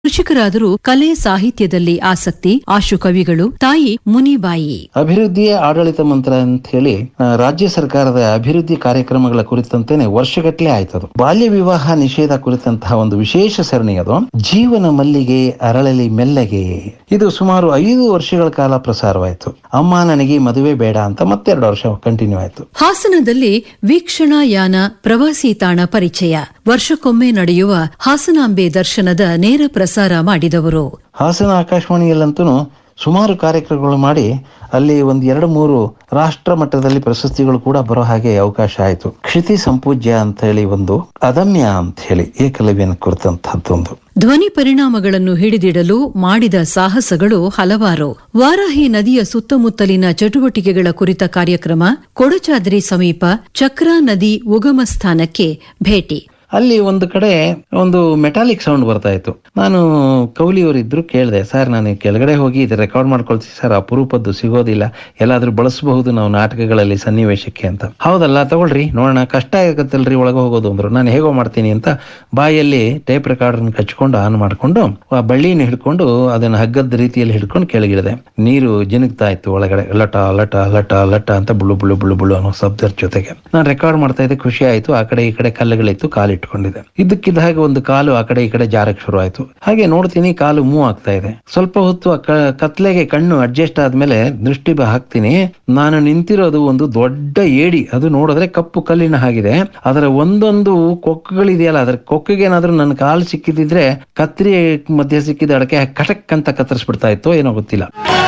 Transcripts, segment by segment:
ಕೃಷಿಕರಾದರೂ ಕಲೆ ಸಾಹಿತ್ಯದಲ್ಲಿ ಆಸಕ್ತಿ ಆಶು ಕವಿಗಳು ತಾಯಿ ಮುನಿಬಾಯಿ ಅಭಿವೃದ್ಧಿಯೇ ಆಡಳಿತ ಮಂತ್ರ ಅಂತ ಹೇಳಿ ಆ, ರಾಜ್ಯ ಸರ್ಕಾರದ ಅಭಿವೃದ್ಧಿ ಕಾರ್ಯಕ್ರಮಗಳ ಕುರಿತಂತೆನೆ ವರ್ಷಗಟ್ಟಲೆ ಆಯ್ತದು ಬಾಲ್ಯ ವಿವಾಹ ನಿಷೇಧ ಕುರಿತಂತಹ ಒಂದು ವಿಶೇಷ ಸರಣಿ ಅದು ಜೀವನ ಮಲ್ಲಿಗೆ ಅರಳಲಿ ಮೆಲ್ಲಗೆ ಇದು ಸುಮಾರು ಐದು ವರ್ಷಗಳ ಕಾಲ ಪ್ರಸಾರವಾಯಿತು ಅಮ್ಮ ನನಗೆ ಮದುವೆ ಬೇಡ ಅಂತ ಮತ್ತೆರಡು ವರ್ಷ ಕಂಟಿನ್ಯೂ ಆಯ್ತು ಹಾಸನದಲ್ಲಿ ವೀಕ್ಷಣಾ ಯಾನ ಪ್ರವಾಸಿ ತಾಣ ಪರಿಚಯ ವರ್ಷಕ್ಕೊಮ್ಮೆ ನಡೆಯುವ ಹಾಸನಾಂಬೆ ದರ್ಶನದ ನೇರ ಪ್ರಸಾರ ಮಾಡಿದವರು ಹಾಸನ ಆಕಾಶವಾಣಿಯಲ್ಲಂತೂ ಸುಮಾರು ಕಾರ್ಯಕ್ರಮಗಳು ಮಾಡಿ ಅಲ್ಲಿ ಒಂದು ಎರಡು ಮೂರು ರಾಷ್ಟ್ರ ಮಟ್ಟದಲ್ಲಿ ಪ್ರಶಸ್ತಿಗಳು ಕೂಡ ಬರೋ ಹಾಗೆ ಅವಕಾಶ ಆಯಿತು ಕ್ಷಿತಿ ಸಂಪೂಜ್ಯ ಅಂತ ಹೇಳಿ ಒಂದು ಅದಮ್ಯ ಅಂತ ಹೇಳಿ ಏಕಲವ್ಯನ ಕುರಿತಂತಹದ್ದೊಂದು ಧ್ವನಿ ಪರಿಣಾಮಗಳನ್ನು ಹಿಡಿದಿಡಲು ಮಾಡಿದ ಸಾಹಸಗಳು ಹಲವಾರು ವಾರಾಹಿ ನದಿಯ ಸುತ್ತಮುತ್ತಲಿನ ಚಟುವಟಿಕೆಗಳ ಕುರಿತ ಕಾರ್ಯಕ್ರಮ ಕೊಡಚಾದ್ರಿ ಸಮೀಪ ಚಕ್ರಾ ನದಿ ಉಗಮ ಸ್ಥಾನಕ್ಕೆ ಭೇಟಿ ಅಲ್ಲಿ ಒಂದು ಕಡೆ ಒಂದು ಮೆಟಾಲಿಕ್ ಸೌಂಡ್ ಬರ್ತಾ ಇತ್ತು ನಾನು ಕೌಲಿಯವರಿದ್ರು ಕೇಳಿದೆ ಸರ್ ನಾನು ಕೆಳಗಡೆ ಹೋಗಿ ಇದು ರೆಕಾರ್ಡ್ ಮಾಡ್ಕೊಳ್ತೀನಿ ಸರ್ ಅಪರೂಪದ್ದು ಸಿಗೋದಿಲ್ಲ ಎಲ್ಲಾದ್ರೂ ಬಳಸಬಹುದು ನಾವು ನಾಟಕಗಳಲ್ಲಿ ಸನ್ನಿವೇಶಕ್ಕೆ ಅಂತ ಹೌದಲ್ಲ ತಗೊಳ್ರಿ ನೋಡೋಣ ಕಷ್ಟ ಆಗತ್ತಲ್ರಿ ಒಳಗೆ ಹೋಗೋದು ಅಂದ್ರು ನಾನು ಹೇಗೋ ಮಾಡ್ತೀನಿ ಅಂತ ಬಾಯಲ್ಲಿ ಟೇಪ್ ರೆಕಾರ್ಡರ್ನ ಕಚ್ಕೊಂಡು ಆನ್ ಮಾಡ್ಕೊಂಡು ಆ ಬಳ್ಳಿನ ಹಿಡ್ಕೊಂಡು ಅದನ್ನ ಹಗ್ಗದ ರೀತಿಯಲ್ಲಿ ಹಿಡ್ಕೊಂಡು ಕೆಳಗಿಳಿದೆ ನೀರು ಜಿನುಗ್ತಾ ಇತ್ತು ಒಳಗಡೆ ಲಟ ಲಟ ಲಟ ಲಟ ಅಂತ ಬುಳು ಬುಳು ಬುಳು ಬುಳು ಅನ್ನೋ ಶಬ್ದದ ಜೊತೆಗೆ ನಾನು ರೆಕಾರ್ಡ್ ಮಾಡ್ತಾ ಇದ್ದೆ ಖುಷಿ ಆಯ್ತು ಆ ಕಡೆ ಈ ಕಡೆ ಕಲ್ಲುಗಳಿತ್ತು ಕಾಲು ಇಟ್ಕೊಂಡಿದೆ ಇದ್ದಕ್ಕಿದ್ದ ಹಾಗೆ ಒಂದು ಕಾಲು ಆ ಕಡೆ ಈ ಕಡೆ ಜಾರಕ್ ಶುರು ಆಯ್ತು ಹಾಗೆ ನೋಡ್ತೀನಿ ಕಾಲು ಮೂವ್ ಆಗ್ತಾ ಇದೆ ಸ್ವಲ್ಪ ಹೊತ್ತು ಆ ಕ- ಕತ್ಲೆಗೆ ಕಣ್ಣು ಅಡ್ಜಸ್ಟ್ ಆದ್ಮೇಲೆ ದೃಷ್ಟಿ ಬ- ಹಾಕ್ತೀನಿ ನಾನು ನಿಂತಿರೋದು ಒಂದು ದೊಡ್ಡ ಏಡಿ ಅದು ನೋಡಿದ್ರೆ ಕಪ್ಪು ಕಲ್ಲಿನ ಹಾಗಿದೆ ಅದರ ಒಂದೊಂದು ಕೊಕ್ಕುಗಳಿದೆಯಲ್ಲ ಅದರ ಕೊಕ್ಕಿಗೆ ಏನಾದ್ರೂ ನನ್ನ ಕಾಲು ಸಿಕ್ಕಿದಿದ್ರೆ ಕತ್ರಿ ಮಧ್ಯೆ ಸಿಕ್ಕಿದ ಅಡಕೆ ಕಟಕ್ ಅಂತ ಕತ್ತರಿಸ್ಬಿಡ್ತಾ ಇತ್ತು ಏನೋ ಗೊತ್ತಿಲ್ಲ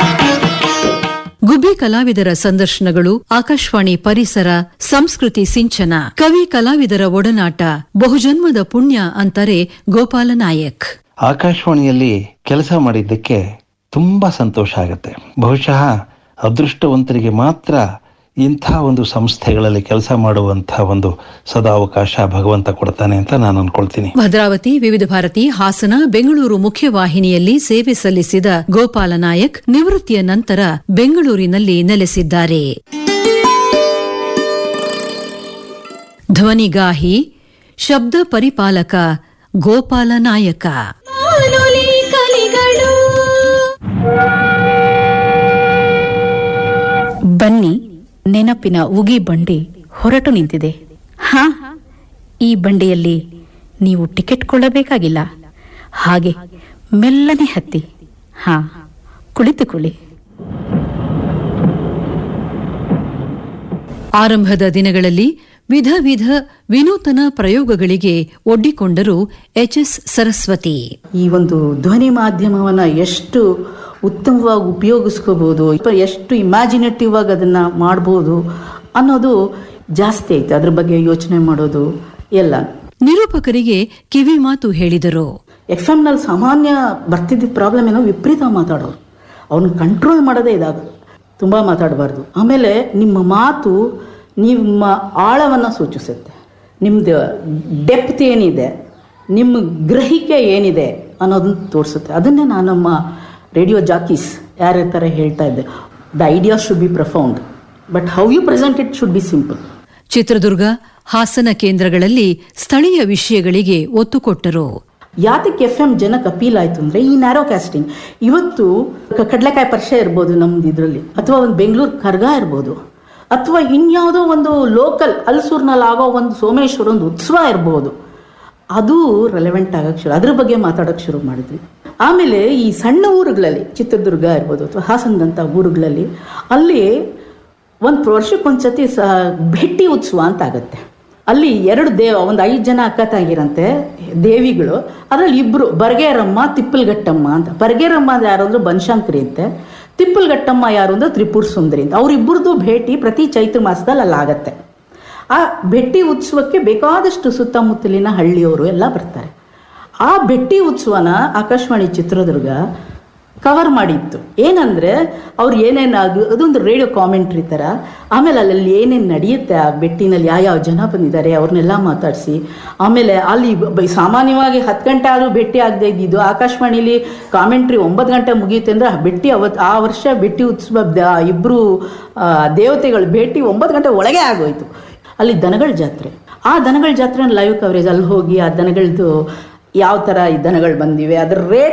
ಗುಬ್ಬಿ ಕಲಾವಿದರ ಸಂದರ್ಶನಗಳು ಆಕಾಶವಾಣಿ ಪರಿಸರ ಸಂಸ್ಕೃತಿ ಸಿಂಚನ ಕವಿ ಕಲಾವಿದರ ಒಡನಾಟ ಬಹುಜನ್ಮದ ಪುಣ್ಯ ಅಂತಾರೆ ಗೋಪಾಲ ನಾಯಕ್ ಆಕಾಶವಾಣಿಯಲ್ಲಿ ಕೆಲಸ ಮಾಡಿದ್ದಕ್ಕೆ ತುಂಬಾ ಸಂತೋಷ ಆಗುತ್ತೆ ಬಹುಶಃ ಅದೃಷ್ಟವಂತರಿಗೆ ಮಾತ್ರ ಇಂಥ ಒಂದು ಸಂಸ್ಥೆಗಳಲ್ಲಿ ಕೆಲಸ ಮಾಡುವಂತಹ ಒಂದು ಸದಾವಕಾಶ ಭಗವಂತ ಕೊಡ್ತಾನೆ ಅಂತ ನಾನು ಅನ್ಕೊಳ್ತೀನಿ ಭದ್ರಾವತಿ ವಿವಿಧ ಭಾರತಿ ಹಾಸನ ಬೆಂಗಳೂರು ಮುಖ್ಯವಾಹಿನಿಯಲ್ಲಿ ಸೇವೆ ಸಲ್ಲಿಸಿದ ಗೋಪಾಲ ನಾಯಕ್ ನಿವೃತ್ತಿಯ ನಂತರ ಬೆಂಗಳೂರಿನಲ್ಲಿ ನೆಲೆಸಿದ್ದಾರೆ ಧ್ವನಿಗಾಹಿ ಶಬ್ದ ಪರಿಪಾಲಕ ಗೋಪಾಲ ನಾಯಕ ಬಾನುಲಿ ಕಲಿಗಳು ಬನ್ನಿ ನೆನಪಿನ ಉಗಿ ಬಂಡಿ ಹೊರಟು ನಿಂತಿದೆ ಹಾ ಈ ಬಂಡಿಯಲ್ಲಿ ನೀವು ಟಿಕೆಟ್ ಕೊಳ್ಳಬೇಕಾಗಿಲ್ಲ ಹಾಗೆ ಮೆಲ್ಲನೆ ಹತ್ತಿ ಹಾ ಕುಳಿತುಕೊಳ್ಳಿ ಆರಂಭದ ದಿನಗಳಲ್ಲಿ ವಿಧ ವಿಧ ವಿನೂತನ ಪ್ರಯೋಗಗಳಿಗೆ ಒಡ್ಡಿಕೊಂಡರು ಎಚ್ಎಸ್ ಸರಸ್ವತಿ ಈ ಒಂದು ಧ್ವನಿ ಮಾಧ್ಯಮವನ್ನ ಎಷ್ಟು ಉತ್ತಮವಾಗಿ ಉಪಯೋಗಿಸ್ಕೋಬಹುದು ಎಷ್ಟು ಇಮ್ಯಾಜಿನೇಟಿವ್ ಆಗಿ ಅದನ್ನ ಮಾಡ್ಬೋದು ಅನ್ನೋದು ಜಾಸ್ತಿ ಐತೆ ಅದ್ರ ಬಗ್ಗೆ ಯೋಚನೆ ಮಾಡೋದು ಎಲ್ಲ ನಿರೂಪಕರಿಗೆ ಕಿವಿ ಮಾತು ಹೇಳಿದರು ಎಫ್ ನಲ್ಲಿ ಸಾಮಾನ್ಯ ಬರ್ತಿದ್ದ ಪ್ರಾಬ್ಲಮ್ ಏನೋ ವಿಪರೀತ ಮಾತಾಡೋರು ಅವನ್ನ ಕಂಟ್ರೋಲ್ ಮಾಡೋದೇ ಇದಾಗೋದು ತುಂಬ ಮಾತಾಡಬಾರ್ದು ಆಮೇಲೆ ನಿಮ್ಮ ಮಾತು ನಿಮ್ಮ ಆಳವನ್ನು ಸೂಚಿಸುತ್ತೆ ನಿಮ್ಮದು ಡೆಪ್ತ್ ಏನಿದೆ ನಿಮ್ಮ ಗ್ರಹಿಕೆ ಏನಿದೆ ಅನ್ನೋದನ್ನ ತೋರಿಸುತ್ತೆ ಅದನ್ನೇ ನಾನು ನಮ್ಮ ರೇಡಿಯೋ ಜಾಕೀಸ್ ಯಾರ್ಯಾರ ಹೇಳ್ತಾ ಇದ್ದೆ the idea should be profound but how you present it should be simple Chitradurga Hassan ಕೇಂದ್ರಗಳಲ್ಲಿ ಸ್ಥಳೀಯ ವಿಷಯಗಳಿಗೆ ಒತ್ತು ಕೊಟ್ಟರು ಯಾತಕ್ಕೆ ಎಫ್ ಎಂ ಜನಕ್ಕೆ ಅಪೀಲ್ ಆಯ್ತು ಅಂದ್ರೆ ಈ ನ್ಯಾರೋ ಕ್ಯಾಸ್ಟಿಂಗ್ ಇವತ್ತು ಕ- ಕಡ್ಲೆಕಾಯಿ ಪರಿಚಯ ಇರ್ಬೋದು ನಮ್ದು ಇದರಲ್ಲಿ ಅಥವಾ ಒಂದು ಬೆಂಗಳೂರು ಕರ್ಗ ಇರ್ಬೋದು ಅಥವಾ ಇನ್ಯಾವುದೋ ಒಂದು ಲೋಕಲ್ ಹಲಸೂರ್ನಲ್ಲಿ ಆಗೋ ಒಂದು ಸೋಮೇಶ್ವರ ಒಂದು ಉತ್ಸವ ಇರ್ಬೋದು ಅದು ರೆಲೆವೆಂಟ್ ಆಗಕ್ಕೆ ಶುರು ಅದ್ರ ಬಗ್ಗೆ ಮಾತಾಡೋಕೆ ಶುರು ಮಾಡಿದ್ವಿ ಆಮೇಲೆ ಈ ಸಣ್ಣ ಊರುಗಳಲ್ಲಿ ಚಿತ್ರದುರ್ಗ ಇರ್ಬೋದು ಅಥವಾ ಹಾಸನದಂಥ ಊರುಗಳಲ್ಲಿ ಅಲ್ಲಿ ಒಂದು ವರ್ಷಕ್ಕೊಂದ್ಸತಿ ಸ ಭೇಟಿ ಉತ್ಸವ ಅಂತ ಆಗುತ್ತೆ ಅಲ್ಲಿ ಎರಡು ದೇವ ಒಂದು ಐದು ಜನ ಅಕ್ಕ ತಾಗಿರಂತೆ ದೇವಿಗಳು ಅದರಲ್ಲಿ ಇಬ್ರು ಬರ್ಗೇರಮ್ಮ ತಿಪ್ಪಲ್ಗಟ್ಟಮ್ಮ ಅಂತ ಬರ್ಗೇರಮ್ಮ ಅಂದ್ರೆ ಯಾರು ಅಂದ್ರೆ ಬನಶಂಕರಿ ಅಂತೆ ತಿಪ್ಪಲ್ಗಟ್ಟಮ್ಮ ಯಾರು ಅಂದ್ರೆ ತ್ರಿಪುರ ಸುಂದರಿ ಅಂತ ಅವರಿಬ್ಬರದು ಭೇಟಿ ಪ್ರತಿ ಚೈತ್ರ ಮಾಸದಲ್ಲಿ ಅಲ್ಲಿ ಆಗತ್ತೆ ಆ ಭೇಟಿ ಉತ್ಸವಕ್ಕೆ ಬೇಕಾದಷ್ಟು ಸುತ್ತಮುತ್ತಲಿನ ಹಳ್ಳಿಯವರು ಎಲ್ಲ ಬರ್ತಾರೆ ಆ ಭೇಟಿ ಉತ್ಸವನ ಆಕಾಶವಾಣಿ ಚಿತ್ರದುರ್ಗ ಕವರ್ ಮಾಡಿತ್ತು ಏನಂದ್ರೆ ಅವ್ರು ಏನೇನು ಅದೊಂದು ರೇಡಿಯೋ ಕಾಮೆಂಟ್ರಿ ಥರ ಆಮೇಲೆ ಅಲ್ಲಲ್ಲಿ ಏನೇನು ನಡೆಯುತ್ತೆ ಆ ಬೆಟ್ಟಿನಲ್ಲಿ ಯಾವ್ಯಾವ ಜನ ಬಂದಿದ್ದಾರೆ ಅವ್ರನ್ನೆಲ್ಲ ಮಾತಾಡಿಸಿ ಆಮೇಲೆ ಅಲ್ಲಿ ಬ- ಸಾಮಾನ್ಯವಾಗಿ ಹತ್ತು ಗಂಟೆ ಆದರೂ ಭೇಟಿ ಆಗದೆ ಇದ್ದಿದ್ದು ಆಕಾಶವಾಣಿಲಿ ಕಾಮೆಂಟ್ರಿ ಒಂಬತ್ತು ಗಂಟೆ ಮುಗಿಯುತ್ತೆ ಅಂದ್ರೆ ಆ ಭೇಟಿ ಅವತ್ತು ಆ ವರ್ಷ ಭೇಟಿ ಉತ್ಸವ ದ- ಇಬ್ರು ಆ, ದೇವತೆಗಳು ಭೇಟಿ ಒಂಬತ್ತು ಗಂಟೆ ಒಳಗೆ ಆಗೋಯ್ತು ಅಲ್ಲಿ ದನಗಳ ಜಾತ್ರೆ ಆ ದನಗಳ ಜಾತ್ರೆ ಲೈವ್ ಕವರೇಜ್ ಅಲ್ಲಿ ಹೋಗಿ ಆ ದನಗಳದ್ದು ಯಾವ ಥರ ಈ ದನಗಳು ಬಂದಿವೆ ಅದ್ರ ರೇಟ್